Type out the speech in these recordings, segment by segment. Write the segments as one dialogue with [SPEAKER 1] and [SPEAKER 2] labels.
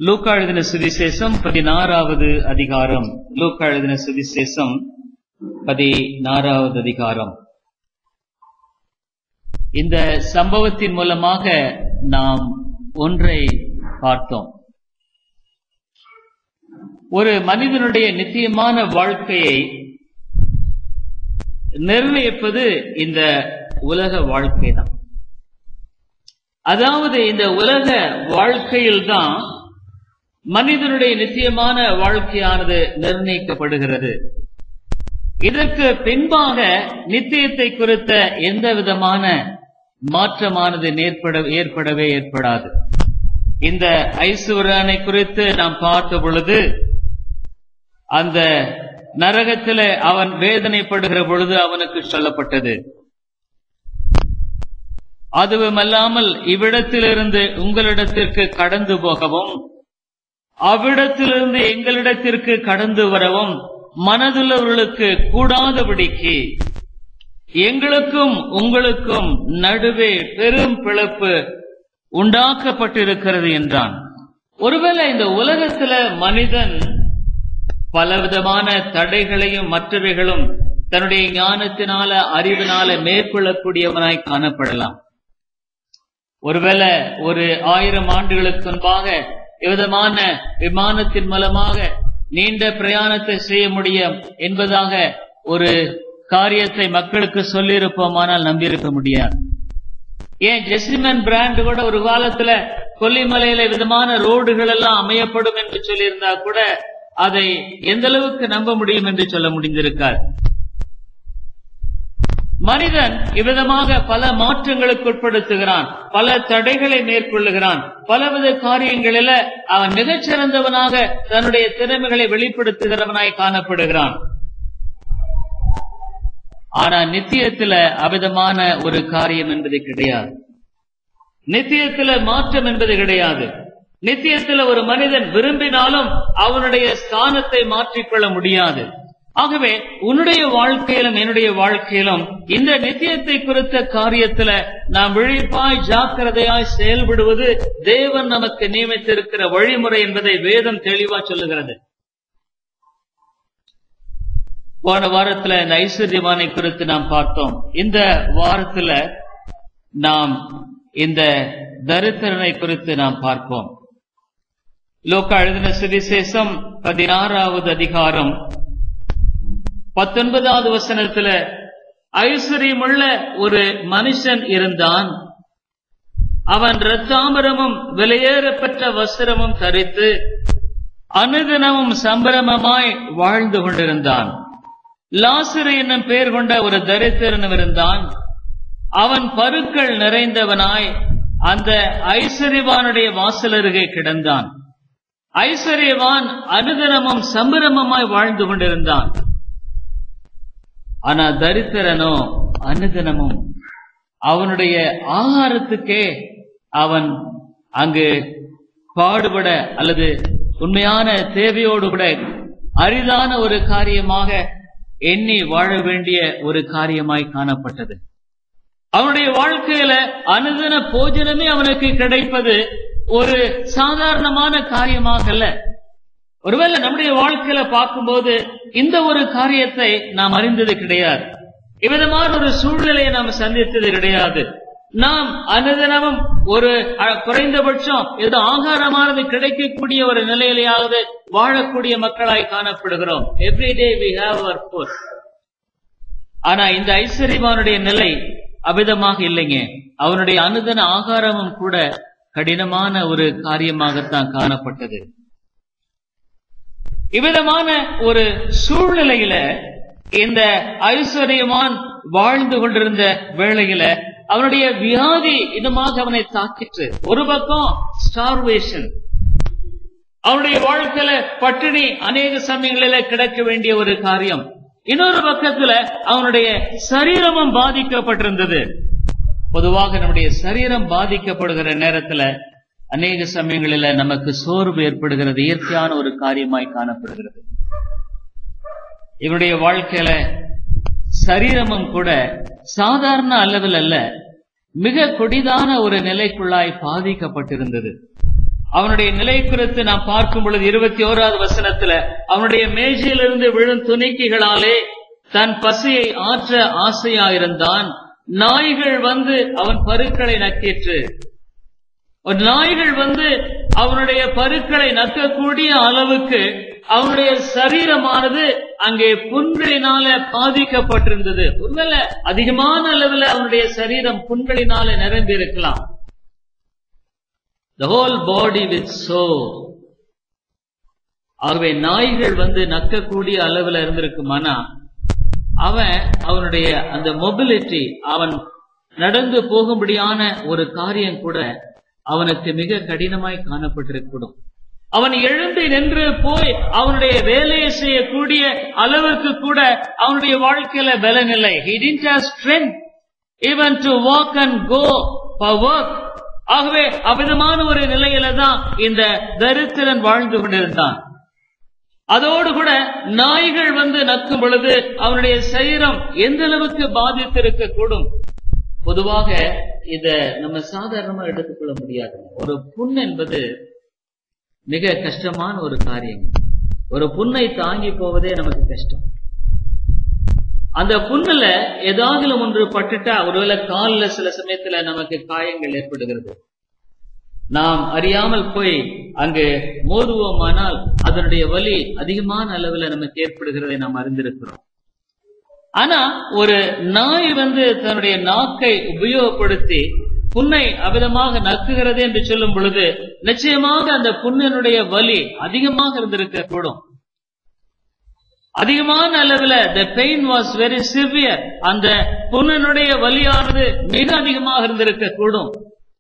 [SPEAKER 1] லூக்கா எழுதின சுவிசேஷம் பதினாறாவது அதிகாரம் லூக்கா எழுதின சுவிசேஷம் பதினாறாவது அதிகாரம் இந்த சம்பவத்தின் மூலமாக நாம் ஒன்றை பார்த்தோம் ஒரு மனிதனுடைய நிச்சயமான வாழ்க்கையை நிர்ணயிப்பது இந்த உலக வாழ்க்கை தான் அதாவது இந்த உலக வாழ்க்கையில்தான் மனிதனுடைய நிச்சயமான வாழ்க்கையானது நிர்ணயிக்கப்படுகிறது இதற்கு பின்பாக நித்தியத்தை குறித்த எந்த விதமான மாற்றமானது ஏற்பட ஏற்படவே ஏற்படாது இந்த ஐசுவரனை குறித்து நாம் பார்த்த பொழுது அந்த நரகத்தில அவன் வேதனைப்படுகிற பொழுது அவனுக்கு சொல்லப்பட்டது அதுவுமல்லாமல் இவ்விடத்திலிருந்து உங்களிடத்திற்கு கடந்து போகவும் அவ்விடத்திலிருந்து எங்களிடத்திற்கு கடந்து வரவும் மனதுள்ளவர்களுக்கு கூடாதபடிக்கு எங்களுக்கும் உங்களுக்கும் நடுவே பெரும் பிளப்பு உண்டாக்கப்பட்டிருக்கிறது என்றான் ஒருவேளை இந்த உலகத்துல மனிதன் பலவிதமான தடைகளையும் மற்றவைகளும் தன்னுடைய ஞானத்தினால அறிவினால மேற்கொள்ளக்கூடியவனாய் காணப்படலாம் ஒருவேளை ஒரு ஆயிரம் ஆண்டுகளுக்கு முன்பாக விதமான விமானத்தின் மூலமாக நீண்ட பிரயாணத்தை செய்ய முடியும் என்பதாக ஒரு காரியத்தை மக்களுக்கு சொல்லியிருப்போமானால் நம்பியிருக்க முடியாது ஏன் ஜெசிமன் பிராண்ட் கூட ஒரு காலத்துல கொல்லிமலையில விதமான ரோடுகள் எல்லாம் அமையப்படும் என்று சொல்லியிருந்தா கூட அதை எந்த அளவுக்கு நம்ப முடியும் என்று சொல்ல முடிந்திருக்கார் மனிதன் இவ்விதமாக பல மாற்றங்களுக்கு உட்படுத்துகிறான் பல தடைகளை மேற்கொள்ளுகிறான் பலவித காரியங்களில அவன் மிகச்சிறந்தவனாக தன்னுடைய திறமைகளை வெளிப்படுத்துகிறவனாய் காணப்படுகிறான் ஆனா நித்தியத்துல அவிதமான ஒரு காரியம் என்பது கிடையாது நித்தியத்துல மாற்றம் என்பது கிடையாது நித்தியத்துல ஒரு மனிதன் விரும்பினாலும் அவனுடைய ஸ்தானத்தை மாற்றிக்கொள்ள முடியாது ஆகவே உன்னுடைய வாழ்க்கையிலும் என்னுடைய வாழ்க்கையிலும் இந்த நித்தியத்தை குறித்த காரியத்துல நாம் விழிப்பாய் ஜாக்கிரதையாய் செயல்படுவது தேவன் நமக்கு நியமித்திருக்கிற வழிமுறை என்பதை வேதம் தெளிவா சொல்லுகிறது போன வாரத்துல இந்த ஐஸ்வர்யவானை குறித்து நாம் பார்த்தோம் இந்த வாரத்துல நாம் இந்த தரித்திரனை குறித்து நாம் பார்ப்போம் லோக்கா எழுதின சுவிசேஷம் பதினாறாவது அதிகாரம் பத்தொன்பதாவது வசனத்துல ஐஸ்வர்யமுள்ள ஒரு மனுஷன் இருந்தான் அவன் ரத்தாமரமும் விலையேறப்பட்ட வஸ்திரமும் தரித்து அனுதினமும் சம்பிரமமாய் வாழ்ந்து கொண்டிருந்தான் லாசரு என்னும் பெயர் கொண்ட ஒரு தரித்திரனும் இருந்தான் அவன் பருக்கள் நிறைந்தவனாய் அந்த ஐஸ்வர்யவானுடைய வாசல் அருகே கிடந்தான் ஐஸ்வர்யவான் அனுதினமும் சம்பிரமமாய் வாழ்ந்து கொண்டிருந்தான் ஆனா தரித்திரனோ அனுதினமும் அவனுடைய ஆகாரத்துக்கே அவன் அங்கு பாடுபட அல்லது உண்மையான தேவையோடு கூட அரிதான ஒரு காரியமாக எண்ணி வாழ வேண்டிய ஒரு காரியமாய் காணப்பட்டது அவனுடைய வாழ்க்கையில அனுதின போஜனமே அவனுக்கு கிடைப்பது ஒரு சாதாரணமான காரியமாக அல்ல ஒருவேளை நம்முடைய வாழ்க்கையில பார்க்கும்போது இந்த ஒரு காரியத்தை நாம் அறிந்தது கிடையாது இவ்விதமான ஒரு சூழ்நிலையை நாம் சந்தித்தது கிடையாது நாம் அனுதினமும் ஒரு குறைந்தபட்சம் ஏதோ ஆகாரமானது கிடைக்கக்கூடிய ஒரு நிலையிலேயாவது வாழக்கூடிய மக்களாய் காணப்படுகிறோம் everyday we have our food ஆனா இந்த ஐஸ்வர்யவானுடைய நிலை அபிதமாக இல்லைங்க அவனுடைய அனுதின ஆகாரமும் கூட கடினமான ஒரு காரியமாகத்தான் காணப்பட்டது இவ்விதமான ஒரு சூழ்நிலையில இந்த ஐஸ்வர்யமான் வாழ்ந்து கொண்டிருந்த வேளையில அவனுடைய வியாதி இன்னமாக அவனை தாக்கிற்று ஒரு பக்கம் ஸ்டார்வேஷன் அவனுடைய வாழ்க்கையில பட்டினி அநேக சமயங்களில கிடக்க வேண்டிய ஒரு காரியம் இன்னொரு பக்கத்துல அவனுடைய சரீரமும் பாதிக்கப்பட்டிருந்தது பொதுவாக நம்முடைய சரீரம் பாதிக்கப்படுகிற நேரத்துல அநேக சமயங்களில நமக்கு சோர்வு ஏற்படுகிறது இயற்கையான ஒரு காரியமாய் காணப்படுகிறது இவருடைய வாழ்க்கையில சரீரமும் கூட சாதாரண அளவில் அல்ல மிக கொடிதான ஒரு நிலைக்குள்ளாய் பாதிக்கப்பட்டிருந்தது அவனுடைய நிலை குறித்து நாம் பார்க்கும் பொழுது இருபத்தி ஓராவது வசனத்துல அவனுடைய மேஜையிலிருந்து விழும் துணிக்கைகளாலே தன் பசியை ஆற்ற ஆசையாயிருந்தான் நாய்கள் வந்து அவன் பருக்களை நக்கிற்று ஒரு நாய்கள் வந்து அவனுடைய பருக்களை நக்கக்கூடிய அளவுக்கு அவனுடைய சரீரமானது அங்கே புண்களினால பாதிக்கப்பட்டிருந்தது ஒருவேளை அதிகமான அளவில் அவனுடைய சரீரம் புண்களினால நிரம்பி இருக்கலாம் the whole body with sore ஆகவே நாய்கள் வந்து நக்கக்கூடிய அளவில் இருந்திருக்குமானா அவன் அவனுடைய அந்த மொபிலிட்டி அவன் நடந்து போகும்படியான ஒரு காரியம் கூட அவனுக்கு மிக கடினமாய் காணப்பட்டிருக்கூடும் அவன் எழுந்து நின்று போய் அவனுடைய வேலையை செய்யக்கூடிய அளவுக்கு கூட அவனுடைய வாழ்க்கையில பலன் இல்லை he didn't have strength even to walk and go for work ஆகவே அவ்விதமான ஒரு நிலையில தான் இந்த தரித்திரன் வாழ்ந்து கொண்டிருந்தான் அதோடு கூட நாய்கள் வந்து நக்கும் பொழுது அவனுடைய சரீரம் எந்த அளவுக்கு பாதித்திருக்க கூடும் பொதுவாக இத நம்ம சாதாரணமா எடுத்துக்கொள்ள முடியாது ஒரு புண் என்பது மிக கஷ்டமான ஒரு காரியம் ஒரு புண்ணை தாங்கி போவதே நமக்கு கஷ்டம் அந்த புண்ணுல ஏதாவது ஒன்று பட்டுட்டா ஒருவேளை காலில் சில சமயத்துல நமக்கு காயங்கள் ஏற்படுகிறது நாம் அறியாமல் போய் அங்கு மோதுவோமானால் அதனுடைய வலி அதிகமான அளவில் நமக்கு ஏற்படுகிறதை நாம் அறிந்திருக்கிறோம் ஆனா ஒரு நாய் வந்து தன்னுடைய நாக்கை உபயோகப்படுத்தி புண்ணை அவிதமாக நக்குகிறது என்று சொல்லும் பொழுது நிச்சயமாக அந்த புண்ணினுடைய வலி அதிகமாக இருந்திருக்க கூடும் அதிகமான அளவில் the pain was very severe அந்த புண்ணினுடைய வலியானது மிக அதிகமாக இருந்திருக்க கூடும்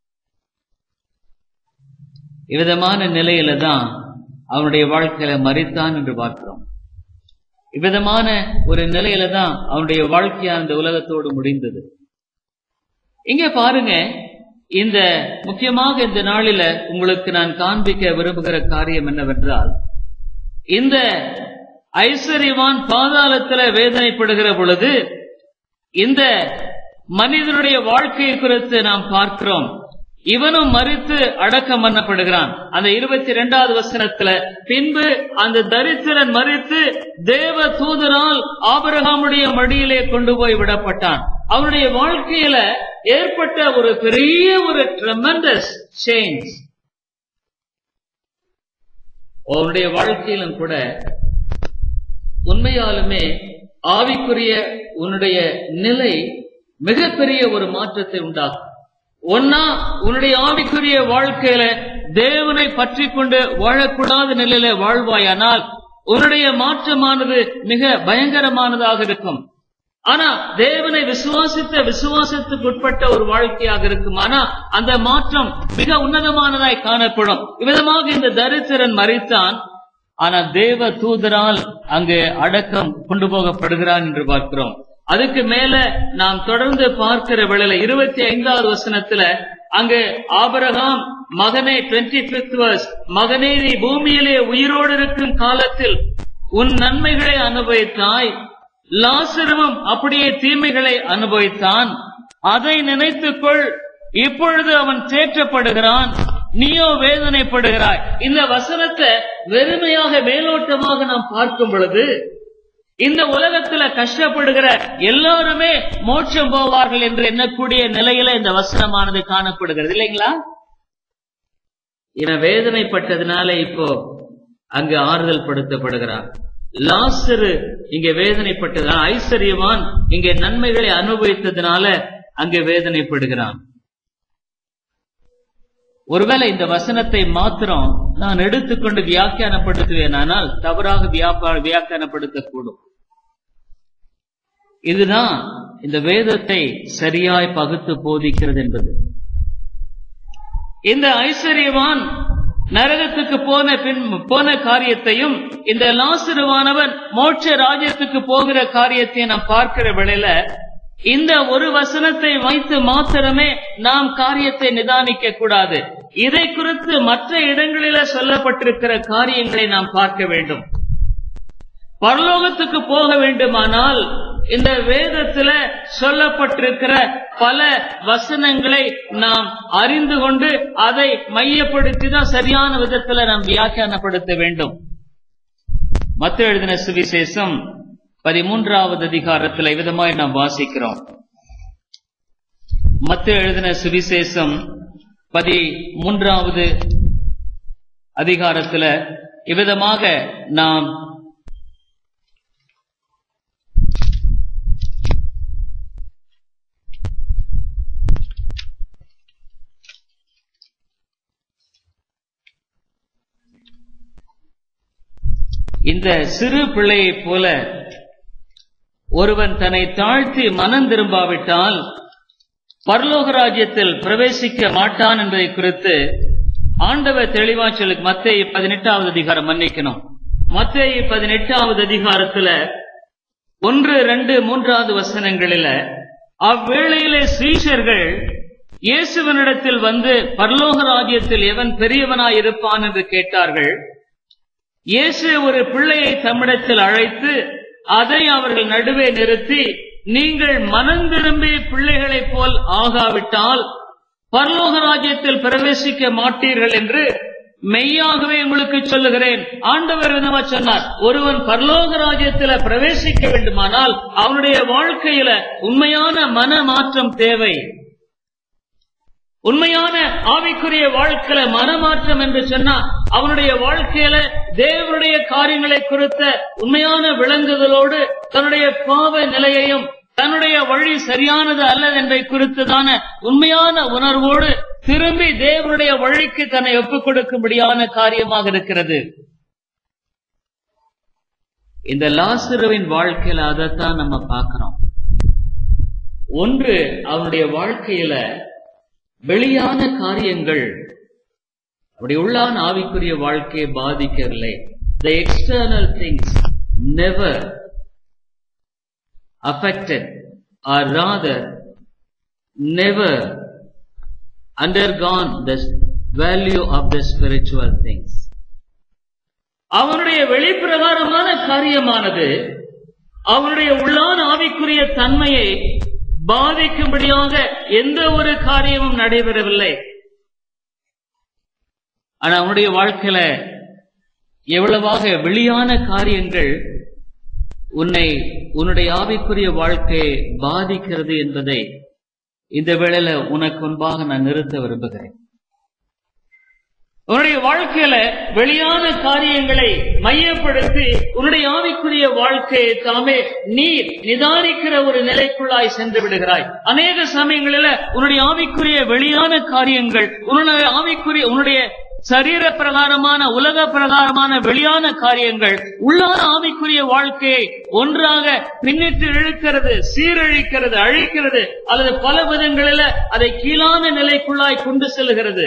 [SPEAKER 1] இவ்விதமான நிலையில தான் அவனுடைய வாழ்க்கையில மறித்தான் என்று பார்க்கிறோம் இவ்விதமான ஒரு நிலையில தான் அவனுடைய வாழ்க்கையா அந்த உலகத்தோடு முடிந்தது இங்க பாருங்க இந்த முக்கியமாக இந்த நாளில உங்களுக்கு நான் காண்பிக்க விரும்புகிற காரியம் என்னவென்றால் இந்த ஐஸ்வர்யவான் பாதாளத்துல வேதனைப்படுகிற பொழுது இந்த மனிதனுடைய வாழ்க்கையை குறித்து நாம் பார்க்கிறோம் இவனும் மறித்து அடக்கம் பண்ணப்படுகிறான் அந்த இருபத்தி இரண்டாவது வசனத்துல பின்பு அந்த தரித்திரன் மறித்து தேவ தூதரால் ஆபரகாமுடைய மடியிலே கொண்டு போய் விடப்பட்டான் அவனுடைய வாழ்க்கையில ஏற்பட்ட ஒரு பெரிய ஒரு ட்ரெமண்டஸ் சேஞ்ச் அவனுடைய வாழ்க்கையிலும் கூட உண்மையாலுமே ஆவிக்குரிய உன்னுடைய நிலை மிகப்பெரிய ஒரு மாற்றத்தை உண்டாக்கும் ஒன்னா உன்னுடைய ஆவிக்குரிய வாழ்க்கையில தேவனை பற்றி கொண்டு வாழக்கூடாத நிலையில வாழ்வாயானால் உன்னுடைய மாற்றமானது மிக பயங்கரமானதாக இருக்கும் ஆனா தேவனை விசுவாசித்த விசுவாசத்துக்கு உட்பட்ட ஒரு வாழ்க்கையாக இருக்கும் ஆனா அந்த மாற்றம் மிக உன்னதமானதாய் காணப்படும் இவ்விதமாக இந்த தரித்திரன் மறித்தான் ஆனா தேவ தூதரால் அங்கு அடக்கம் கொண்டு போகப்படுகிறான் என்று பார்க்கிறோம் அதுக்கு மேல நாம் தொடர்ந்து பார்க்கிற வேளையில இருபத்தி ஐந்தாவது வசனத்துல அங்கு ஆபரகாம் மகனே டுவெண்ட்டி பிப்த் வர்ஸ் மகனே நீ பூமியிலே உயிரோடு இருக்கும் காலத்தில் உன் நன்மைகளை அனுபவித்தாய் லாசருவும் அப்படியே தீமைகளை அனுபவித்தான் அதை நினைத்துக்கொள் இப்பொழுது அவன் தேற்றப்படுகிறான் நீயோ வேதனைப்படுகிறாய் இந்த வசனத்தை வெறுமையாக மேலோட்டமாக நாம் பார்க்கும் பொழுது இந்த உலகத்துல கஷ்டப்படுகிற எல்லாருமே மோட்சம் போவார்கள் என்று எண்ணக்கூடிய நிலையில இந்த வசனமானது காணப்படுகிறது இல்லைங்களா இவன் வேதனைப்பட்டதுனால இப்போ அங்கு ஆறுதல் படுத்தப்படுகிறான் லாசரு இங்க வேதனைப்பட்டதுனால ஐஸ்வர்யவான் இங்க நன்மைகளை அனுபவித்ததுனால அங்கு வேதனைப்படுகிறான் ஒருவேளை இந்த வசனத்தை மாத்திரம் நான் எடுத்துக்கொண்டு வியாக்கியானப்படுத்துவேனானால் தவறாக வியாபா வியாக்கியானப்படுத்தக்கூடும் இதுதான் இந்த வேதத்தை சரியாய் பகுத்து போதிக்கிறது என்பது இந்த ஐஸ்வர்யவான் நரகத்துக்கு போன பின் போன காரியத்தையும் இந்த லாசுருவானவன் மோட்ச ராஜ்யத்துக்கு போகிற காரியத்தையும் நாம் பார்க்கிற வேளையில இந்த ஒரு வசனத்தை வைத்து மாத்திரமே நாம் காரியத்தை நிதானிக்க கூடாது இதை குறித்து மற்ற இடங்களில சொல்லப்பட்டிருக்கிற காரியங்களை நாம் பார்க்க வேண்டும் பரலோகத்துக்கு போக வேண்டுமானால் இந்த வேதத்துல சொல்லப்பட்டிருக்கிற பல வசனங்களை நாம் அறிந்து கொண்டு அதை மையப்படுத்தி தான் சரியான விதத்துல நாம் வியாக்கியானப்படுத்த வேண்டும் மத்த எழுதின சுவிசேஷம் பதிமூன்றாவது அதிகாரத்தில் விதமாய் நாம் வாசிக்கிறோம் மத்த எழுதின சுவிசேஷம் பதிமூன்றாவது அதிகாரத்துல இவ்விதமாக நாம் இந்த சிறு பிள்ளையைப் போல ஒருவன் தன்னை தாழ்த்தி மனம் திரும்பாவிட்டால் பரலோக ராஜ்யத்தில் பிரவேசிக்க மாட்டான் என்பதை குறித்து ஆண்டவர் தெளிவா சொல்லுக்கு மத்திய பதினெட்டாவது அதிகாரம் மன்னிக்கணும் மத்திய பதினெட்டாவது அதிகாரத்துல ஒன்று ரெண்டு மூன்றாவது வசனங்களில அவ்வேளையிலே ஸ்ரீஷர்கள் இயேசுவனிடத்தில் வந்து பரலோக ராஜ்யத்தில் எவன் பெரியவனாய் இருப்பான் என்று கேட்டார்கள் இயேசு ஒரு பிள்ளையை தம்மிடத்தில் அழைத்து அதை அவர்கள் நடுவே நிறுத்தி நீங்கள் மனம் திரும்பி பிள்ளைகளைப் போல் ஆகாவிட்டால் பரலோக ராஜ்யத்தில் பிரவேசிக்க மாட்டீர்கள் என்று மெய்யாகவே உங்களுக்கு சொல்லுகிறேன் ஆண்டவர் விதமா சொன்னார் ஒருவன் பரலோக ராஜ்யத்துல பிரவேசிக்க வேண்டுமானால் அவனுடைய வாழ்க்கையில உண்மையான மன மாற்றம் தேவை உண்மையான ஆவிக்குரிய வாழ்க்கையில மனமாற்றம் என்று சொன்னா அவனுடைய வாழ்க்கையில தேவனுடைய காரியங்களை குறித்த உண்மையான விளங்குதலோடு தன்னுடைய பாவ நிலையையும் தன்னுடைய வழி சரியானது அல்லது என்பதை குறித்துதான உண்மையான உணர்வோடு திரும்பி தேவனுடைய வழிக்கு தன்னை ஒப்புக் கொடுக்கும்படியான காரியமாக இருக்கிறது இந்த லாசுருவின் வாழ்க்கையில அதைத்தான் நம்ம பார்க்கிறோம் ஒன்று அவனுடைய வாழ்க்கையில வெளியான காரியங்கள் அப்படி உள்ளான ஆவிக்குரிய வாழ்க்கையை பாதிக்கவில்லை the external things never affected or rather never undergone the value of the spiritual things அவனுடைய வெளிப்பிரகாரமான காரியமானது அவனுடைய உள்ளான ஆவிக்குரிய தன்மையை பாதிக்கும்படியாக எந்த ஒரு காரியமும் நடைபெறவில்லை ஆனா அவனுடைய வாழ்க்கையில எவ்வளவாக வெளியான காரியங்கள் உன்னை உன்னுடைய ஆவிக்குரிய வாழ்க்கையை பாதிக்கிறது என்பதை இந்த வேளையில உனக்கு முன்பாக நான் நிறுத்த விரும்புகிறேன் உன்னுடைய வாழ்க்கையில வெளியான காரியங்களை மையப்படுத்தி உன்னுடைய ஆவிக்குரிய வாழ்க்கையை தாமே நீர் நிதானிக்கிற ஒரு நிலைக்குள்ளாய் சென்று விடுகிறாய் அநேக சமயங்களில உன்னுடைய ஆவிக்குரிய வெளியான காரியங்கள் உன்னுடைய ஆவிக்குரிய உன்னுடைய சரீர பிரகாரமான உலக பிரகாரமான வெளியான காரியங்கள் உள்ளான ஆவிக்குரிய வாழ்க்கையை ஒன்றாக பின்னிட்டு இழுக்கிறது சீரழிக்கிறது அழிக்கிறது அல்லது பல விதங்களில அதை கீழான நிலைக்குள்ளாய் கொண்டு செல்கிறது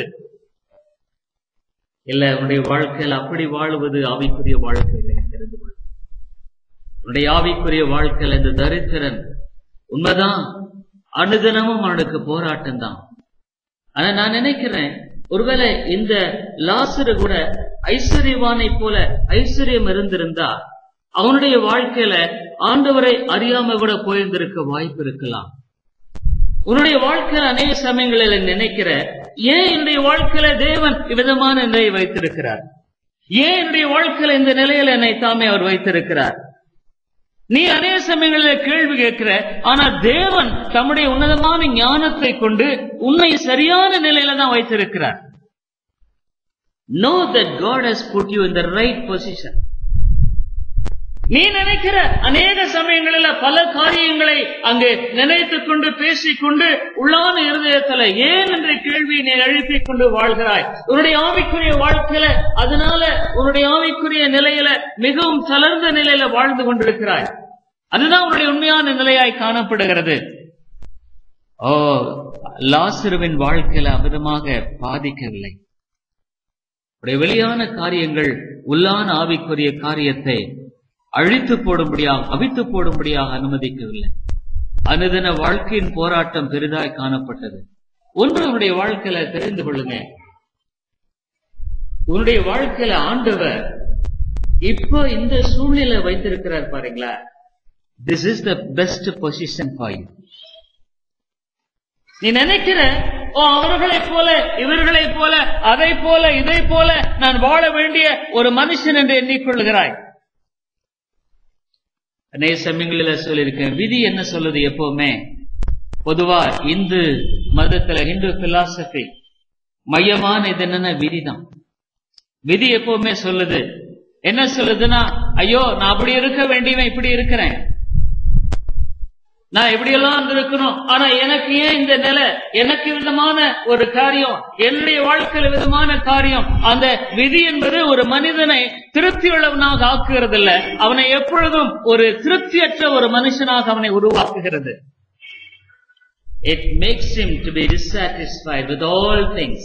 [SPEAKER 1] இல்ல உன்னுடைய வாழ்க்கையில் அப்படி வாழுவது ஆவிக்குரிய வாழ்க்கையில் தெரிந்து கொள் உன்னுடைய ஆவிக்குரிய வாழ்க்கையில் இந்த தரித்திரன் உண்மைதான் அனுதினமும் அவனுக்கு போராட்டம் தான் ஆனா நான் நினைக்கிறேன் ஒருவேளை இந்த லாசரு கூட ஐஸ்வர்யவானை போல ஐஸ்வர்யம் இருந்திருந்தா அவனுடைய வாழ்க்கையில ஆண்டவரை அறியாம கூட போயிருந்திருக்க வாய்ப்பு இருக்கலாம் உன்னுடைய வாழ்க்கையில அநேக சமயங்களில் நினைக்கிற ஏன் என்னுடைய வாழ்க்கையில தேவன் இவ்விதமான நிலையை வைத்திருக்கிறார் ஏன் என்னுடைய வாழ்க்கையில இந்த நிலையில என்னை தாமே அவர் வைத்திருக்கிறார் நீ அநேக சமயங்களில் கேள்வி கேட்கிற ஆனா தேவன் தம்முடைய உன்னதமான ஞானத்தை கொண்டு உன்னை சரியான நிலையில தான் வைத்திருக்கிறார் no that God has put you in the right position நீ நினைக்கிற அநேக சமயங்களில் பல காரியங்களை அங்கு நினைத்துக் கொண்டு பேசிக்கொண்டு உள்ளான இருதயத்துல ஏன் என்ற கேள்வியை நீ எழுப்பிக் கொண்டு வாழ்கிறாய் உன்னுடைய ஆவிக்குரிய வாழ்க்கையில அதனால உன்னுடைய ஆவிக்குரிய நிலையில மிகவும் தளர்ந்த நிலையில வாழ்ந்து கொண்டிருக்கிறாய் அதுதான் உன்னுடைய உண்மையான நிலையாய் காணப்படுகிறது ஓ லாசிருவின் வாழ்க்கையில அமிதமாக பாதிக்கவில்லை உடைய வெளியான காரியங்கள் உள்ளான ஆவிக்குரிய காரியத்தை அழித்து போடும்படியாக அவித்து போடும்படியாக அனுமதிக்கவில்லை அனுதின வாழ்க்கையின் போராட்டம் பெரிதாய் காணப்பட்டது ஒன்று உன்னுடைய வாழ்க்கையில தெரிந்து கொள்ளுங்க உன்னுடைய வாழ்க்கையில ஆண்டவர் இப்போ இந்த சூழ்நிலை வைத்திருக்கிறார் பாருங்களா this is the best position for you நீ நினைக்கிற ஓ அவர்களைப் போல இவர்களைப் போல அதை போல இதை போல நான் வாழ வேண்டிய ஒரு மனுஷன் என்று எண்ணிக்கொள்கிறாய் அநேக சமயங்களில் சொல்லியிருக்கேன் விதி என்ன சொல்லுது எப்பவுமே பொதுவா இந்து மதத்துல இந்து பிலாசபி மையமான இது என்னன்னா விதிதான் விதி எப்பவுமே சொல்லுது என்ன சொல்லுதுன்னா ஐயோ நான் அப்படி இருக்க வேண்டியவன் இப்படி இருக்கிறேன் நான் எப்படியெல்லாம் இருக்கணும் ஆனா எனக்கு ஏன் இந்த நிலை எனக்கு விதமான ஒரு காரியம் என்னுடைய வாழ்க்கையில விதமான காரியம் அந்த விதி என்பது ஒரு மனிதனை திருப்தியுள்ளவனாக ஆக்குகிறது இல்ல அவனை எப்பொழுதும் ஒரு திருப்தியற்ற ஒரு மனுஷனாக அவனை உருவாக்குகிறது it makes him to be dissatisfied with all things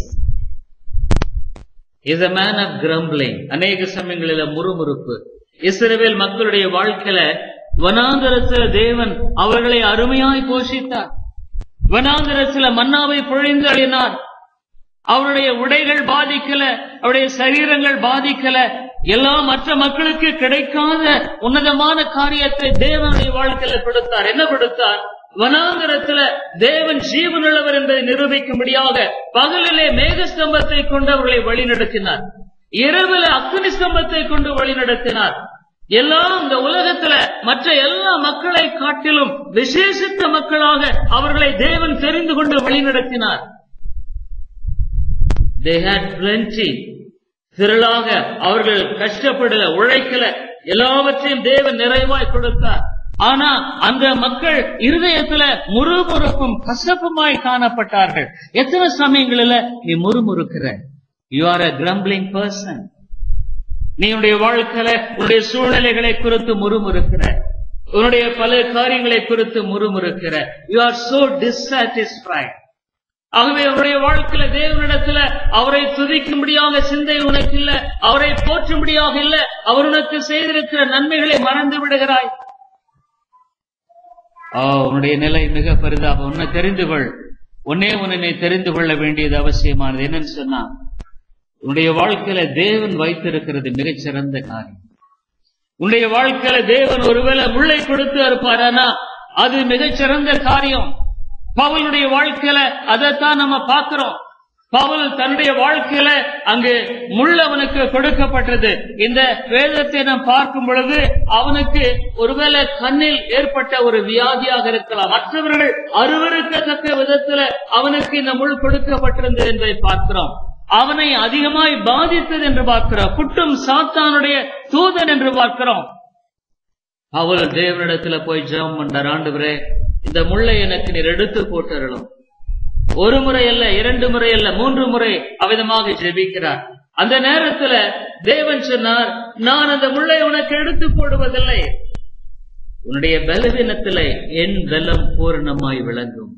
[SPEAKER 1] is a man of grumbling அநேக சமயங்களில முறுமுறுப்பு இஸ்ரவேல் மக்களுடைய வாழ்க்கையில வனாந்தரத்துல தேவன் அவர்களை அருமையாய் போஷித்தார் வனாந்தரத்துல மன்னாவை பொழிந்து அழினார் அவருடைய உடைகள் பாதிக்கல அவருடைய சரீரங்கள் பாதிக்கல எல்லா மற்ற மக்களுக்கு கிடைக்காத உன்னதமான காரியத்தை தேவனுடைய வாழ்க்கையில கொடுத்தார் என்ன கொடுத்தார் வனாந்தரத்துல தேவன் ஜீவனுள்ளவர் என்பதை நிரூபிக்கும்படியாக பகலிலே மேகஸ்தம்பத்தை கொண்டு அவர்களை வழிநடத்தினார் இரவுல அக்னி ஸ்தம்பத்தை கொண்டு வழிநடத்தினார் எல்லாம் இந்த உலகத்துல மற்ற எல்லா மக்களை காட்டிலும் விசேஷித்த மக்களாக அவர்களை தேவன் தெரிந்து கொண்டு வழிநடத்தினார் they had plenty திரளாக அவர்கள் கஷ்டப்படல உழைக்கல எல்லாவற்றையும் தேவன் நிறைவாய் கொடுத்தார் ஆனா அந்த மக்கள் இருதயத்துல முறுமுறுப்பும் கசப்புமாய் காணப்பட்டார்கள் எத்தனை சமயங்களில நீ முறுமுறுக்கிற you are a grumbling person நீ உன்னுடைய வாழ்க்கையில உன்னுடைய சூழ்நிலைகளை குறித்து முறுமுறுக்கிற உன்னுடைய பல காரியங்களை குறித்து முறுமுறுக்கிற யூ ஆர் சோ டிஸ்சாட்டிஸ்ஃபைட் ஆகவே அவருடைய வாழ்க்கையில தேவனிடத்துல அவரை துதிக்கும்படியாக சிந்தை உனக்கு இல்ல அவரை போற்றும்படியாக இல்ல அவர் உனக்கு செய்திருக்கிற நன்மைகளை மறந்து விடுகிறாய் ஆ உன்னுடைய நிலை மிக பெரிதாக உன்னை தெரிந்து கொள் உன்னே உன்னை தெரிந்து கொள்ள வேண்டியது அவசியமானது என்னன்னு சொன்னா உன்னுடைய வாழ்க்கையில தேவன் வைத்திருக்கிறது மிகச்சிறந்த காரியம் உன்னுடைய வாழ்க்கையில தேவன் ஒருவேளை முள்ளை கொடுத்து இருப்பாரானா அது மிகச்சிறந்த காரியம் பவுலுடைய வாழ்க்கையில அதைத்தான் நம்ம பார்க்கிறோம் பவுல் தன்னுடைய வாழ்க்கையில அங்கு முள் அவனுக்கு கொடுக்கப்பட்டது இந்த வேதத்தை நாம் பார்க்கும் பொழுது அவனுக்கு ஒருவேளை கண்ணில் ஏற்பட்ட ஒரு வியாதியாக இருக்கலாம் மற்றவர்கள் அருவருக்கத்தக்க விதத்துல அவனுக்கு இந்த முள் கொடுக்கப்பட்டிருந்தது என்பதை பார்க்கிறோம் அவனை அதிகமாய் பாதித்தது என்று பார்க்கிறோம் குட்டும் சாத்தானுடைய தூதன் என்று பார்க்கிறோம் அவள் தேவனிடத்துல போய் ஜெபம் பண்ணார் ஆண்டவரே இந்த முள்ளை எனக்கு நீர் எடுத்து போட்டறலும் ஒரு முறை அல்ல இரண்டு முறை அல்ல மூன்று முறை அவிதமாக ஜெபிக்கிறார் அந்த நேரத்துல தேவன் சொன்னார் நான் அந்த முள்ளை உனக்கு எடுத்து போடுவதில்லை உன்னுடைய பலவீனத்திலே என் பலம் பூரணமாய் விளங்கும்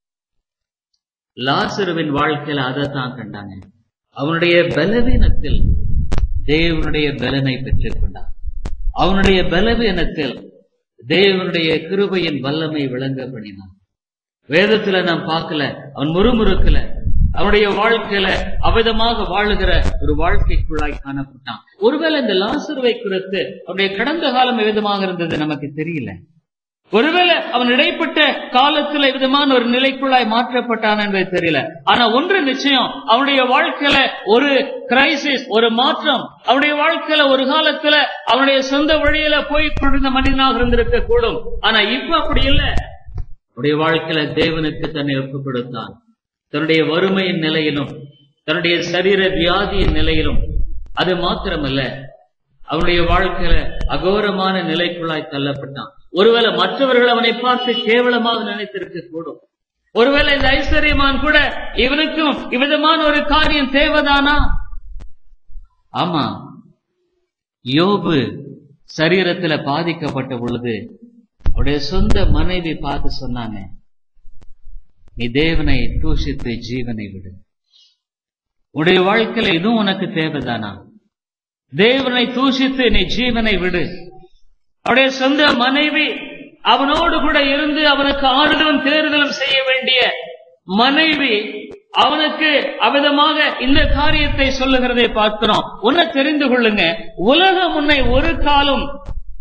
[SPEAKER 1] லாசருவின் வாழ்க்கையில அதைத்தான் கண்டாங்க அவனுடைய பலவீனத்தில் தேவனுடைய பலனை பெற்றுக் கொண்டான் அவனுடைய பலவீனத்தில் தேவனுடைய கிருபையின் வல்லமை விளங்க பண்ணினான் வேதத்துல நாம் பார்க்கல அவன் முறுமுறுக்கல அவனுடைய வாழ்க்கையில அவிதமாக வாழுகிற ஒரு வாழ்க்கைக்குள்ளாய் காணப்பட்டான் ஒருவேளை இந்த லாசருவை குறித்து அவனுடைய கடந்த காலம் விதமாக இருந்தது நமக்கு தெரியல ஒருவேளை அவன் இடைப்பட்ட காலத்துல விதமான ஒரு நிலைக்குள்ளாய் மாற்றப்பட்டான் என்பது தெரியல ஆனா ஒன்று நிச்சயம் அவனுடைய வாழ்க்கையில ஒரு கிரைசிஸ் ஒரு மாற்றம் அவனுடைய வாழ்க்கையில ஒரு காலத்துல அவனுடைய சொந்த வழியில போய் கொண்டிருந்த மனிதனாக இருந்திருக்க கூடும் ஆனா இப்ப அப்படி இல்லை அவருடைய வாழ்க்கையில தேவனுக்கு தன்னை ஒப்புக் கொடுத்தான் தன்னுடைய வறுமையின் நிலையிலும் தன்னுடைய சரீர வியாதியின் நிலையிலும் அது மாத்திரமல்ல அவனுடைய வாழ்க்கையில அகோரமான நிலைக்குள்ளாய் தள்ளப்பட்டான் ஒருவேளை மற்றவர்கள் அவனை பார்த்து கேவலமாக நினைத்திருக்க கூடும் ஒருவேளை இந்த ஐஸ்வர்யமான் கூட இவனுக்கும் இவ்விதமான ஒரு காரியம் தேவைதானா ஆமா யோபு சரீரத்துல பாதிக்கப்பட்ட பொழுது அவருடைய சொந்த மனைவி பார்த்து சொன்னாங்க நீ தேவனை தூஷித்து ஜீவனை விடு உடைய வாழ்க்கையில இதுவும் உனக்கு தேவைதானா தேவனை தூஷித்து நீ ஜீவனை விடு அவருடைய சொந்த மனைவி அவனோடு கூட இருந்து அவனுக்கு ஆறுதலும் தேறுதலும் செய்ய வேண்டிய மனைவி அவனுக்கு அவிதமாக இந்த காரியத்தை சொல்லுகிறதை பார்க்கிறோம் உன்னை தெரிந்து கொள்ளுங்க உலகம் உன்னை ஒரு காலம்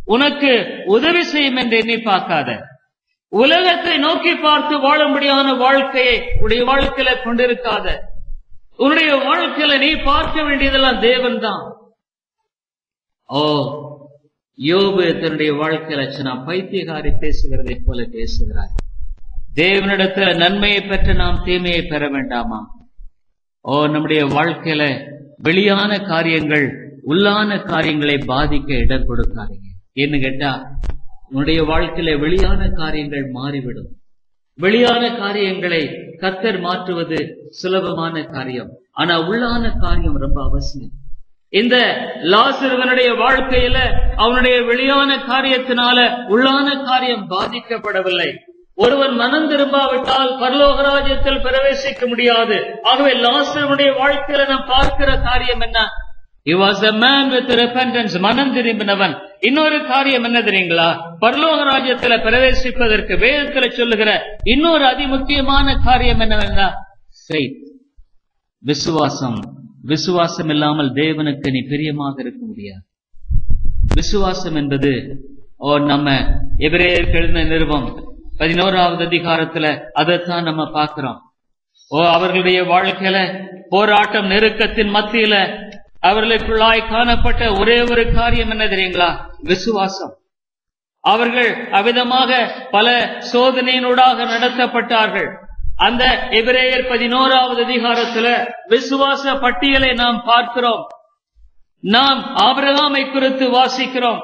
[SPEAKER 1] உனக்கு உதவி செய்யும் என்று எண்ணி பார்க்காத உலகத்தை நோக்கி பார்த்து வாழும்படியான வாழ்க்கையை உடைய வாழ்க்கையில கொண்டிருக்காத உன்னுடைய வாழ்க்கையில நீ பார்க்க வேண்டியதெல்லாம் தேவன் தான் ஓ யோபு தன்னுடைய வாழ்க்கையில நான் பைத்தியகாரி பேசுகிறதை போல பேசுகிறார் தேவனிடத்துல நன்மையை பெற்று நாம் தீமையை பெற வேண்டாமா ஓ நம்முடைய வாழ்க்கையில வெளியான காரியங்கள் உள்ளான காரியங்களை பாதிக்க இடம் கொடுக்காதீங்க ஏன்னு கேட்டா உன்னுடைய வாழ்க்கையில வெளியான காரியங்கள் மாறிவிடும் வெளியான காரியங்களை கத்தர் மாற்றுவது சுலபமான காரியம் ஆனா உள்ளான காரியம் ரொம்ப அவசியம் இந்த லாசிறுவனுடைய வாழ்க்கையில அவனுடைய வெளியான காரியத்தினால உள்ளான காரியம் பாதிக்கப்படவில்லை ஒருவன் மனம் திரும்பாவிட்டால் பரலோகராஜ்யத்தில் பிரவேசிக்க முடியாது ஆகவே லாசருடைய வாழ்க்கையில நாம் பார்க்கிற காரியம் என்ன He was a man with repentance மனம் திரும்பினவன் இன்னொரு காரியம் என்ன தெரியுங்களா பரலோக ராஜ்யத்துல பிரவேசிப்பதற்கு வேதத்துல சொல்லுகிற இன்னொரு அதிமுக்கியமான காரியம் என்னவென்னா faith விசுவாசம் விசுவாசம் இல்லாமல் தேவனுக்கு நீ பிரியமாக இருக்க முடியாது விசுவாசம் என்பது ஓ நம்ம எபிரேயருக்கு எழுதின நிருபம் பதினோராவது அதிகாரத்துல அதைத்தான் நம்ம பார்க்கிறோம் ஓ அவர்களுடைய வாழ்க்கையில போராட்டம் நெருக்கத்தின் மத்தியில அவர்களுக்குள்ளாய் காணப்பட்ட ஒரே ஒரு காரியம் என்ன தெரியுங்களா விசுவாசம் அவர்கள் அவிதமாக பல சோதனையினூடாக நடத்தப்பட்டார்கள் அந்த எபிரேயர் பதினோராவது அதிகாரத்துல விசுவாச பட்டியலை நாம் பார்க்கிறோம் நாம் ஆபிரகாமை குறித்து வாசிக்கிறோம்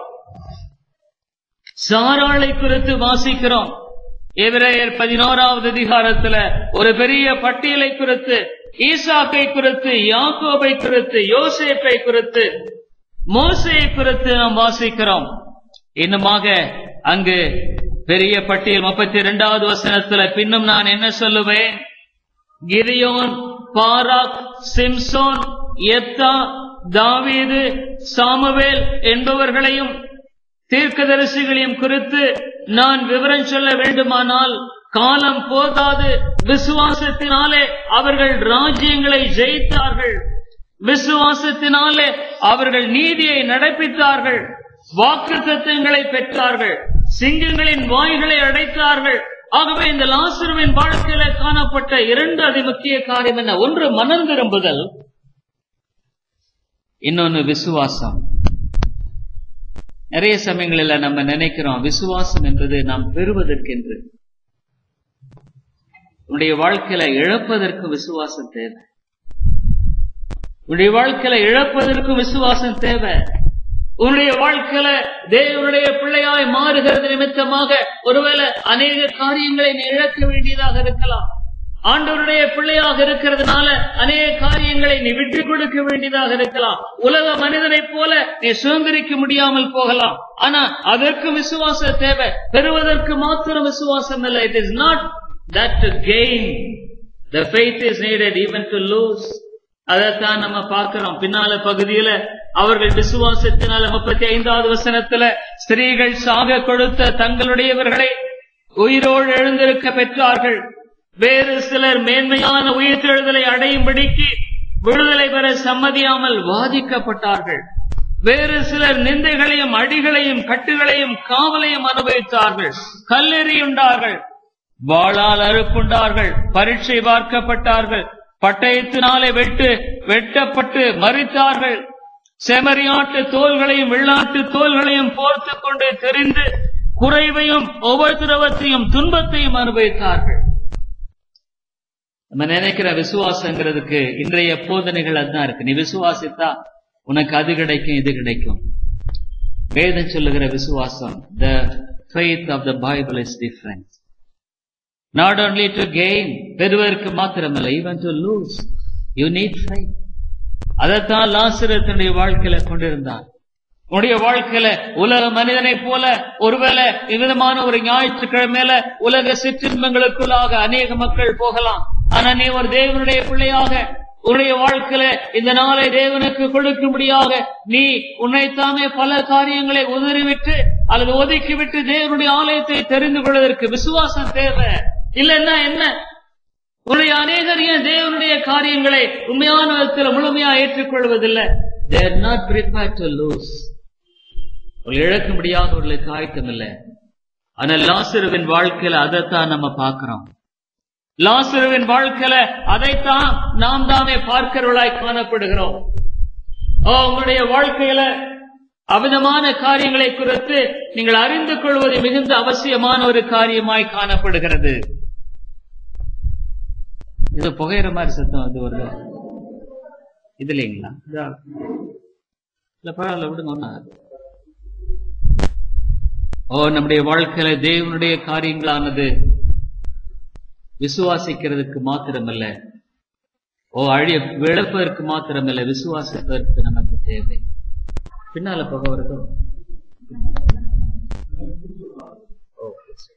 [SPEAKER 1] சாராளை குறித்து வாசிக்கிறோம் எபிரேயர் பதினோராவது அதிகாரத்துல ஒரு பெரிய பட்டியலை குறித்து ஈசாக்கை குறித்து யாக்கோபை குறித்து யோசேப்பை குறித்து மோசையை குறித்து நாம் வாசிக்கிறோம் இன்னுமாக அங்கு பெரிய பட்டியல் முப்பத்தி இரண்டாவது வசனத்துல பின்னும் நான் என்ன சொல்லுவேன் கிரியோன் பாராக் சிம்சோன் எத்தா தாவீது சாமுவேல் என்பவர்களையும் தீர்க்கதரிசிகளையும் குறித்து நான் விவரம் சொல்ல வேண்டுமானால் காலம் போதாது விசுவாசத்தினாலே அவர்கள் ராஜ்யங்களை ஜெயித்தார்கள் விசுவாசத்தினாலே அவர்கள் நீதியை நடப்பித்தார்கள் வாக்கு தத்துவங்களை பெற்றார்கள் சிங்கங்களின் வாய்களை அடைத்தார்கள் ஆகவே இந்த லாசருவின் வாழ்க்கையில காணப்பட்ட இரண்டு அதி முக்கிய காரியம் என்ன ஒன்று மனம் திரும்புதல் இன்னொன்னு விசுவாசம் நிறைய சமயங்களில் நம்ம நினைக்கிறோம் விசுவாசம் என்பது நாம் பெறுவதற்கென்று உன்னுடைய வாழ்க்கையில இழப்பதற்கு விசுவாசம் தேவை உன்னுடைய வாழ்க்கையில இழப்பதற்கும் விசுவாசம் தேவை உன்னுடைய வாழ்க்கையில தேவனுடைய பிள்ளையாய் மாறுகிறது நிமித்தமாக ஒருவேளை அநேக காரியங்களை நீ இழக்க வேண்டியதாக இருக்கலாம் ஆண்டவருடைய பிள்ளையாக இருக்கிறதுனால அநேக காரியங்களை நீ விட்டு கொடுக்க வேண்டியதாக இருக்கலாம் உலக மனிதனைப் போல நீ சுதந்திரிக்க முடியாமல் போகலாம் ஆனா அதற்கு விசுவாசம் தேவை பெறுவதற்கு மாத்திரம் விசுவாசம் இல்லை it is not that to gain the faith is needed even to lose அதைத்தான் நம்ம பார்க்கிறோம் பின்னால பகுதியில அவர்கள் விசுவாசத்தினால முப்பத்தி ஐந்தாவது வசனத்துல ஸ்திரீகள் சாக கொடுத்த தங்களுடையவர்களை உயிரோடு எழுந்திருக்க பெற்றார்கள் வேறு சிலர் மேன்மையான உயிர்த்தெழுதலை அடையும்படிக்கு விடுதலை பெற சம்மதியாமல் வாதிக்கப்பட்டார்கள் வேறு சிலர் நிந்தைகளையும் அடிகளையும் கட்டுகளையும் காவலையும் அனுபவித்தார்கள் கல்லெறியுண்டார்கள் வாளால் அறுப்புண்டார்கள் பரீட்சை பார்க்கப்பட்டார்கள் பட்டயத்தினாலே வெட்டு வெட்டப்பட்டு மறித்தார்கள் செமறியாட்டு தோள்களையும் வெள்ளாட்டு தோள்களையும் போர்த்து கொண்டு தெரிந்து குறைவையும் உபதிரவத்தையும் துன்பத்தையும் அனுபவித்தார்கள் நம்ம நினைக்கிற விசுவாசங்கிறதுக்கு இன்றைய போதனைகள் அதுதான் இருக்கு நீ விசுவாசித்தா உனக்கு அது கிடைக்கும் இது கிடைக்கும் வேதம் சொல்லுகிற விசுவாசம் the faith of the Bible is difference not only to gain பெறுவதற்கு மாத்திரமல்ல even to lose you need fight அதைத்தான் லாசிரத்தினுடைய வாழ்க்கையில கொண்டிருந்தான் உன்னுடைய வாழ்க்கையில உலக மனிதனை போல ஒருவேளை இவ்விதமான ஒரு ஞாயிற்றுக்கிழமையில உலக சிற்றின்பங்களுக்குள்ளாக அநேக மக்கள் போகலாம் ஆனா நீ ஒரு தேவனுடைய பிள்ளையாக உன்னுடைய வாழ்க்கையில இந்த நாளை தேவனுக்கு கொடுக்கும்படியாக நீ உன்னைத்தாமே பல காரியங்களை உதறிவிட்டு அல்லது ஒதுக்கிவிட்டு தேவனுடைய ஆலயத்தை தெரிந்து கொள்வதற்கு விசுவாசம் தேவை இல்லைன்னா என்ன உன்னுடைய அநேகர் ஏன் தேவனுடைய காரியங்களை உண்மையான விதத்தில் முழுமையா ஏற்றுக்கொள்வதில்லை they are not prepared to lose அவர்கள் இழக்கும்படியாக அவர்களுக்கு ஆயத்தம் இல்லை ஆனால் லாசருவின் வாழ்க்கையில அதைத்தான் நம்ம பார்க்கிறோம் லாசருவின் வாழ்க்கையில அதைத்தான் நாம் தாமே பார்க்கிறவர்களாய் காணப்படுகிறோம் ஓ உங்களுடைய வாழ்க்கையில அவிதமான காரியங்களை குறித்து நீங்கள் அறிந்து கொள்வது மிகுந்த அவசியமான ஒரு காரியமாய் காணப்படுகிறது இது புகையிற மாதிரி சத்தம் அது வருது இது இல்லைங்களா இதா? இல்ல பரவாயில்ல விடுங்க ஒண்ணா ஓ நம்முடைய வாழ்க்கையில தேவனுடைய காரியங்களானது விசுவாசிக்கிறதுக்கு மாத்திரமல்ல ஓ அழிய விழப்பதற்கு மாத்திரமல்ல விசுவாசிப்பதற்கு நமக்கு தேவை பின்னால போக வருதோ Okay, சரி.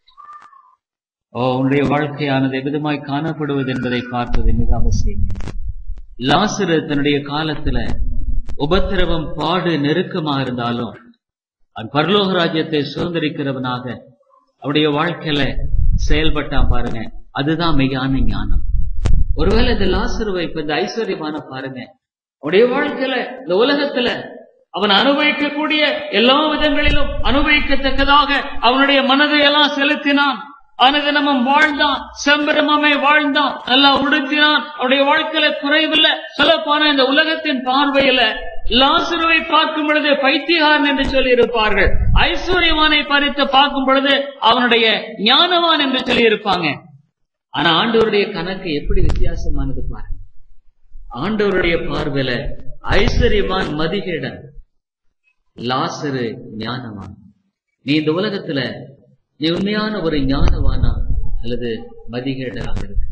[SPEAKER 1] ஓ உன்னுடைய வாழ்க்கையானது எவ்விதமாய் காணப்படுவது என்பதை பார்ப்பது மிக அவசியம் லாசரு தன்னுடைய காலத்துல உபத்திரவம் பாடு நெருக்கமா இருந்தாலும் அவன் பரலோக ராஜ்யத்தை சுதந்திரிக்கிறவனாக அவருடைய வாழ்க்கையில செயல்பட்டான் பாருங்க அதுதான் மெய்யான ஞானம் ஒருவேளை இந்த லாசருவை இப்ப இந்த ஐஸ்வர்யமான பாருங்க அவனுடைய வாழ்க்கையில இந்த உலகத்துல அவன் அனுபவிக்கக்கூடிய எல்லா விதங்களிலும் அனுபவிக்கத்தக்கதாக அவனுடைய மனதை எல்லாம் செலுத்தினான் அனுதினமும் வாழ்ந்தான் செம்பரமாமே வாழ்ந்தான் நல்லா உடுத்தினான் அவனுடைய வாழ்க்கையில குறைவில்லை சொல்லப்போன இந்த உலகத்தின் பார்வையில லாசுருவை பார்க்கும் பொழுது பைத்தியகாரன் என்று சொல்லி இருப்பார்கள் ஐஸ்வர்யவானை பறித்து பார்க்கும் பொழுது அவனுடைய ஞானவான் என்று சொல்லி இருப்பாங்க ஆனா ஆண்டவருடைய கணக்கு எப்படி வித்தியாசமானது பாருங்க ஆண்டவருடைய பார்வையில ஐஸ்வர்யவான் மதிகேடன் லாசரு ஞானவான் நீ இந்த உலகத்துல நீ உண்மையான ஒரு ஞானவானா அல்லது மதிகேடராக இருக்கிற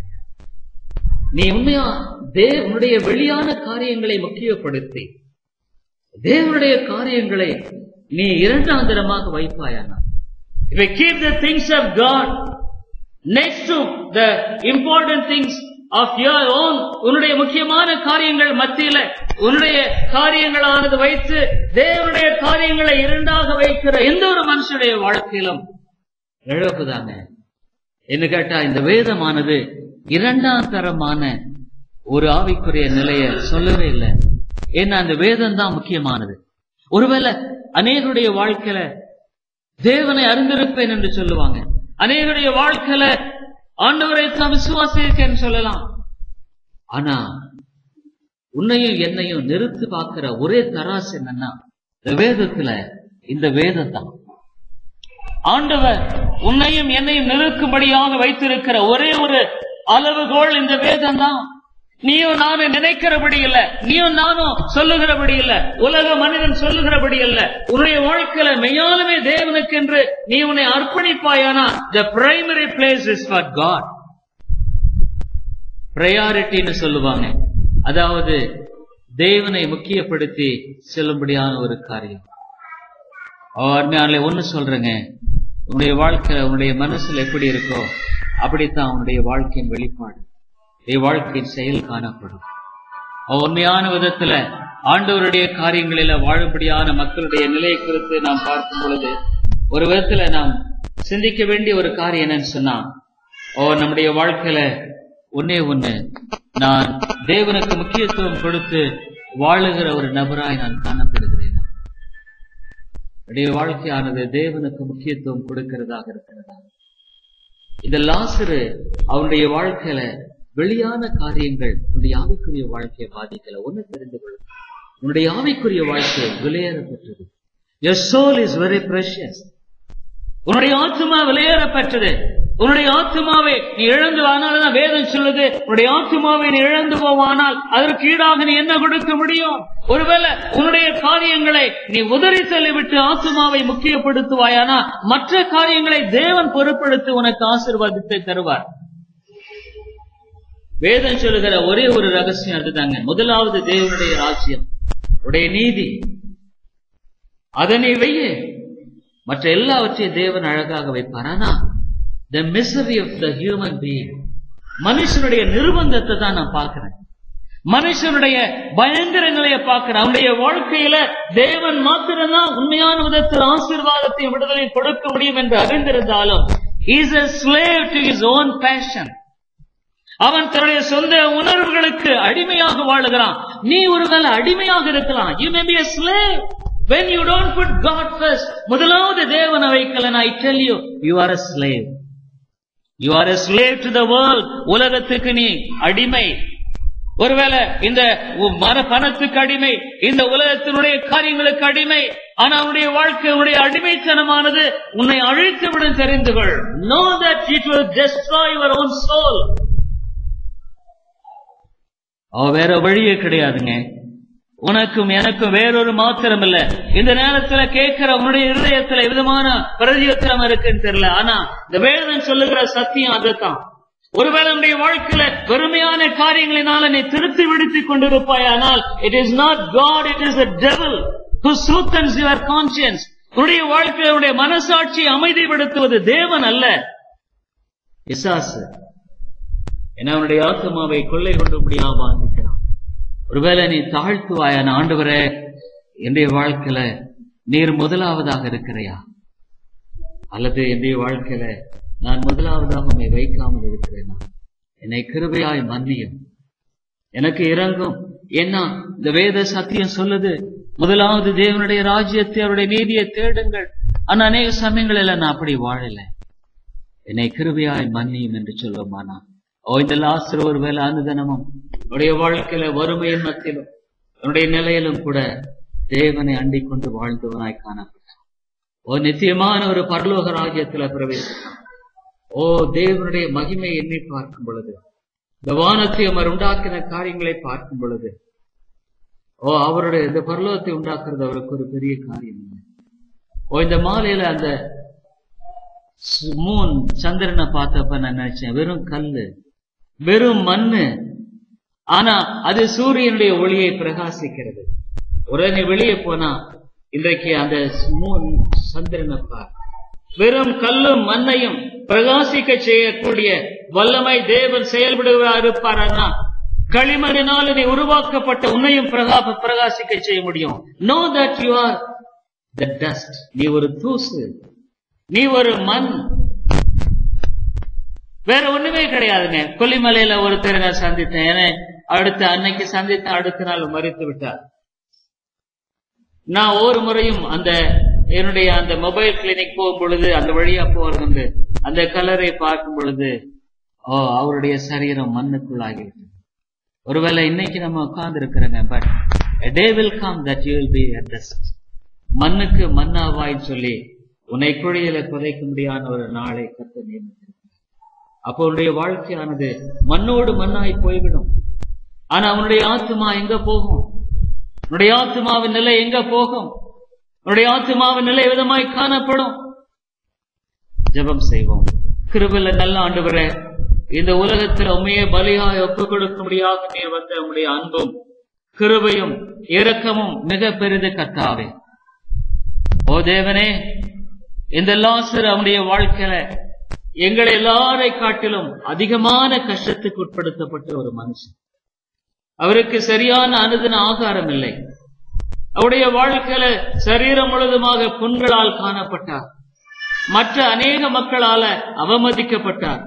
[SPEAKER 1] நீ உண்மையா தே உன்னுடைய வெளியான காரியங்களை முக்கியப்படுத்தி தேவனுடைய காரியங்களை நீ இரண்டாம் தரமாக வைப்பாயானா If I keep the things of God next to the important things of your own உன்னுடைய முக்கியமான காரியங்கள் மத்தியில உன்னுடைய காரியங்களானது வைத்து தேவனுடைய காரியங்களை இரண்டாக வைக்கிற எந்த ஒரு மனுஷனுடைய வாழ்க்கையிலும் இழப்புதாங்க என்ன கேட்டா இந்த வேதமானது இரண்டாம் தரமான ஒரு ஆவிக்குரிய நிலைய சொல்லவே இல்லை ஏன்னா அந்த வேதம் தான் முக்கியமானது ஒருவேளை அநேகருடைய வாழ்க்கையில தேவனை அறிந்திருப்பேன் என்று சொல்லுவாங்க அநேகருடைய வாழ்க்கையில ஆண்டவரை தான் விசுவாசிக்கேன்னு சொல்லலாம் ஆனா உன்னையும் என்னையும் நிறுத்து பார்க்கிற ஒரே தராசு என்னன்னா இந்த வேதத்துல இந்த வேதம் தான் ஆண்டவர் உன்னையும் என்னையும் நிறுக்கும்படியாக வைத்திருக்கிற ஒரே ஒரு அளவுகோல் இந்த வேதம் தான் நீயும் நானும் நினைக்கிறபடி இல்ல நீயும் நானும் சொல்லுகிறபடி இல்ல உலக மனிதன் சொல்லுகிறபடி இல்ல உன்னுடைய வாழ்க்கையில மெய்யாலுமே தேவனுக்கு என்று நீ உன்னை அர்ப்பணிப்பாயானா the primary place is for God ப்ரையாரிட்டின்னு சொல்லுவாங்க அதாவது தேவனை முக்கியப்படுத்தி செல்லும்படியான ஒரு காரியம் அருமையான ஒண்ணு சொல்றேங்க உன்னுடைய வாழ்க்கையில உன்னுடைய மனசுல எப்படி இருக்கோ அப்படித்தான் உன்னுடைய வாழ்க்கையின் வெளிப்பாடு உன்னுடைய வாழ்க்கையின் செயல் காணப்படும் அவன் உண்மையான விதத்துல ஆண்டவருடைய காரியங்களில வாழும்படியான மக்களுடைய நிலை குறித்து நாம் பார்க்கும் பொழுது ஒரு விதத்துல நாம் சிந்திக்க வேண்டிய ஒரு காரியம் என்னன்னு சொன்னா ஓ நம்முடைய வாழ்க்கையில ஒன்னே ஒண்ணு நான் தேவனுக்கு முக்கியத்துவம் கொடுத்து வாழுகிற ஒரு நபராய் நான் காணப்படுகிறேன் என்னுடைய வாழ்க்கையானது தேவனுக்கு முக்கியத்துவம் கொடுக்கிறதாக இருக்கிறதா இந்த லாசரு அவனுடைய வாழ்க்கையில வெளியான காரியங்கள் உன்னுடைய ஆவிக்குரிய வாழ்க்கையை பாதிக்கல ஒண்ணு தெரிந்து கொள்ளும் உன்னுடைய ஆவிக்குரிய வாழ்க்கை விலையேறப்பட்டது your soul is very precious உன்னுடைய ஆத்மா விலையேறப்பட்டது உன்னுடைய ஆத்மாவை நீ இழந்து ஆனால்தான் வேதம் சொல்லுது உன்னுடைய ஆத்மாவை நீ இழந்து போவானால் அதற்கு ஈடாக நீ என்ன கொடுக்க முடியும் ஒருவேளை உன்னுடைய காரியங்களை நீ உதறி தள்ளிவிட்டு ஆத்மாவை முக்கியப்படுத்துவாயானா மற்ற காரியங்களை தேவன் பொறுப்படுத்தி உனக்கு ஆசிர்வாதத்தை தருவார் வேதம் சொல்லுகிற ஒரே ஒரு ரகசியம் அதுதாங்க முதலாவது தேவனுடைய ராஜ்யம் உடைய நீதி அதனை வைய மற்ற எல்லாவற்றையும் தேவன் அழகாக வைப்பார் ஆனா the misery of the human being மனுஷனுடைய நிர்பந்தத்தை தான் நான் பார்க்கிறேன் மனுஷனுடைய பயங்கர நிலையை பார்க்கிறேன் அவனுடைய வாழ்க்கையில தேவன் மாத்திரம்தான் உண்மையான விதத்தில் ஆசீர்வாதத்தையும் விடுதலை கொடுக்க முடியும் என்று அறிந்திருந்தாலும் is a slave to his own passion அவன் தன்னுடைய சொந்த உணர்வுகளுக்கு அடிமையாக வாழுகிறான் நீ ஒருவேளை அடிமையாக இருக்கலாம் you may be a slave when you don't put God first முதலாவது தேவனை வைக்கல I tell you you are a slave you are a slave to the world உலகத்துக்கு நீ அடிமை ஒருவேளை இந்த மர பணத்துக்கு அடிமை இந்த உலகத்தினுடைய காரியங்களுக்கு அடிமை ஆனா உன்னுடைய வாழ்க்கை உன்னுடைய அடிமைத்தனமானது உன்னை அழித்து விடும் தெரிந்து கொள் know that it will destroy your own soul அவ வேற வழியே கிடையாதுங்க உனக்கும் எனக்கும் வேறொரு மாத்திரம் இல்ல இந்த நேரத்துல கேட்கிற உன்னுடைய இருதயத்துல விதமான பிரதியுத்தரம் இருக்குன்னு தெரியல ஆனா இந்த வேதன் சொல்லுகிற சத்தியம் அதுதான் ஒருவேளை உன்னுடைய வாழ்க்கையில பெருமையான காரியங்களினால நீ திருத்தி விடுத்திக் கொண்டிருப்பாயானால் it is not God it is a devil who soothes your conscience உன்னுடைய வாழ்க்கையில உன்னுடைய மனசாட்சி அமைதிப்படுத்துவது தேவன் அல்ல இசாசு என அவனுடைய ஆத்மாவை கொள்ளை கொண்டு முடியாம வாசிக்கிறான் ஒருவேளை நீ தாழ்த்துவாயான ஆண்டவரே என்னுடைய வாழ்க்கையில நீர் முதலாவதாக இருக்கிறையா அல்லது என்னுடைய வாழ்க்கையில நான் முதலாவதாக உண்மை வைக்காமல் இருக்கிறேனா என்னை கிருபையாய் மன்னியும் எனக்கு இறங்கும் என்ன இந்த வேத சத்தியம் சொல்லுது முதலாவது தேவனுடைய ராஜ்யத்தை அவருடைய நீதியை தேடுங்கள் ஆனா அநேக சமயங்களில் நான் அப்படி வாழல என்னை கிருபையாய் மன்னியும் என்று சொல்லுவோமானா ஓ இந்த லாஸ்டர் ஒரு வேலை அனுதனமும் உடைய வாழ்க்கையில வறுமையின் மத்தியிலும் என்னுடைய நிலையிலும் கூட தேவனை அண்டிக் கொண்டு வாழ்ந்தவனாய் காணப்பட்டான் ஓ நிச்சயமான ஒரு பரலோக ராஜ்யத்துல பிரவேசித்தான் ஓ தேவனுடைய மகிமை எண்ணி பார்க்கும் பொழுது இந்த வானத்தை அவர் உண்டாக்கின காரியங்களை பார்க்கும் பொழுது ஓ அவருடைய இந்த பரலோகத்தை உண்டாக்குறது அவருக்கு ஒரு பெரிய காரியம் இல்லை ஓ இந்த மாலையில அந்த மூன் சந்திரனை பார்த்தப்ப நான் நினைச்சேன் வெறும் கல்லு வெறும் மண்ணு ஆனா அது சூரியனுடைய ஒளியை பிரகாசிக்கிறது உடனே வெளியே போனா இன்றைக்கு அந்த மூன் சந்திரனை பார் வெறும் கல்லும் மண்ணையும் பிரகாசிக்க செய்யக்கூடிய வல்லமை தேவன் செயல்படுவதாக இருப்பாரா களிமண்ணினால் நீ உருவாக்கப்பட்ட உன்னையும் பிரகா- பிரகாசிக்க செய்ய முடியும் no that you are the dust நீ ஒரு தூசு நீ ஒரு மண் வேற ஒண்ணுமே கிடையாதுங்க கொல்லிமலையில ஒருத்தர் நான் சந்தித்தேன் ஏன்னா அடுத்த அன்னைக்கு சந்தித்தேன் அடுத்த நாள் மறித்து விட்டார் நான் ஒவ்வொரு முறையும் அந்த என்னுடைய அந்த மொபைல் கிளினிக் போகும் பொழுது அந்த வழியா போறது அந்த கலரை பார்க்கும் பொழுது ஓ அவருடைய சரீரம் மண்ணுக்குள்ளாகிவிட்டது ஒருவேளை இன்னைக்கு நம்ம உட்கார்ந்து இருக்கிறோங்க but day will come that you will be மண்ணுக்கு மண்ணாவாய்ன்னு சொல்லி உன்னை குழியில புதைக்க முடியாத ஒரு நாளை கத்த நியமித்திருக்கிறார் அப்போ உன்னுடைய வாழ்க்கையானது மண்ணோடு மண்ணாய் போய்விடும் ஆனா உன்னுடைய ஆத்மா எங்க போகும் உன்னுடைய ஆத்மாவின் நிலை எங்க போகும் உன்னுடைய ஆத்மாவின் நிலை விதமாய் காணப்படும் ஜெபம் செய்வோம் கிருபையில நல்ல ஆண்டவரே இந்த உலகத்தில் உண்மையே பலியாய் ஒப்புக் கொடுக்கும்படியாக நீர் வந்த உம்முடைய அன்பும் கிருபையும் இரக்கமும் மிக பெரிது கத்தாவே ஓ தேவனே இந்த லாசர் அவனுடைய வாழ்க்கையில எங்களை எல்லாரை காட்டிலும் அதிகமான கஷ்டத்துக்கு உட்படுத்தப்பட்ட ஒரு மனுஷன் அவருக்கு சரியான அனுதின ஆகாரம் இல்லை அவருடைய வாழ்க்கையில சரீரம் முழுதுமாக புண்களால் காணப்பட்டார் மற்ற அநேக மக்களால அவமதிக்கப்பட்டார்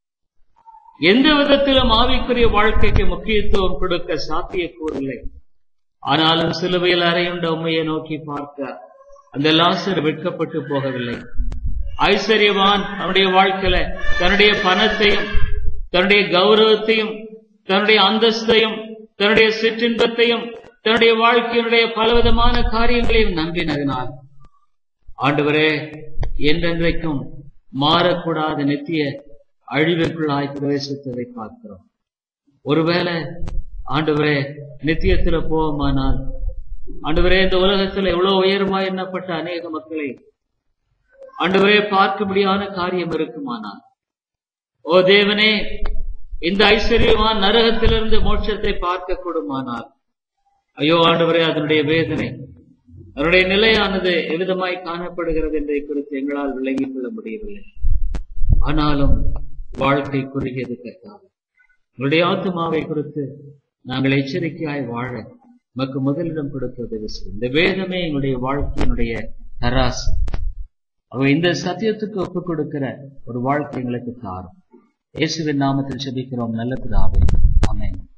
[SPEAKER 1] எந்த விதத்திலும் ஆவிக்குரிய வாழ்க்கைக்கு முக்கியத்துவம் கொடுக்க சாத்தியக்கூறில்லை ஆனாலும் சிலுவையில் அறையுண்ட உண்மையை நோக்கி பார்க்க அந்த லாசர் வெட்கப்பட்டு போகவில்லை ஐஸ்வர்யவான் அவனுடைய வாழ்க்கையில தன்னுடைய பணத்தையும் தன்னுடைய கௌரவத்தையும் தன்னுடைய அந்தஸ்தையும் தன்னுடைய சிற்றின்பத்தையும் தன்னுடைய வாழ்க்கையினுடைய பலவிதமான காரியங்களையும் நம்பினதினால் ஆண்டவரே என்றென்றைக்கும் மாறக்கூடாத நித்திய அழிவுக்குள்ளாய் பிரவேசித்ததை பார்க்கிறோம் ஒருவேளை ஆண்டவரே நித்தியத்துல போவோமானால் ஆண்டவரே இந்த உலகத்துல எவ்வளவு உயர்வா எண்ணப்பட்ட அநேக மக்களை ஆண்டவரே பார்க்கும்படியான காரியம் இருக்குமானால் ஓ தேவனே இந்த ஐஸ்வர்யவான் நரகத்திலிருந்து மோட்சத்தை பார்க்க கூடுமானால் ஐயோ ஆண்டவரே அதனுடைய வேதனை அதனுடைய நிலையானது எவ்விதமாய் காணப்படுகிறது என்பதை குறித்து எங்களால் விளங்கிக் கொள்ள முடியவில்லை ஆனாலும் வாழ்க்கை குறுகியது கற்றாது உங்களுடைய ஆத்மாவை குறித்து நாங்கள் எச்சரிக்கையாய் வாழ நமக்கு முதலிடம் கொடுக்க உதவி செய்யும் இந்த வேதமே எங்களுடைய வாழ்க்கையினுடைய தராசு அவ இந்த சத்தியத்துக்கு ஒப்புக் கொடுக்கிற ஒரு வாழ்க்கை எங்களுக்கு தாரும் இயேசுவின் நாமத்தில் செபிக்கிறோம் நல்ல பிதாவே ஆமென்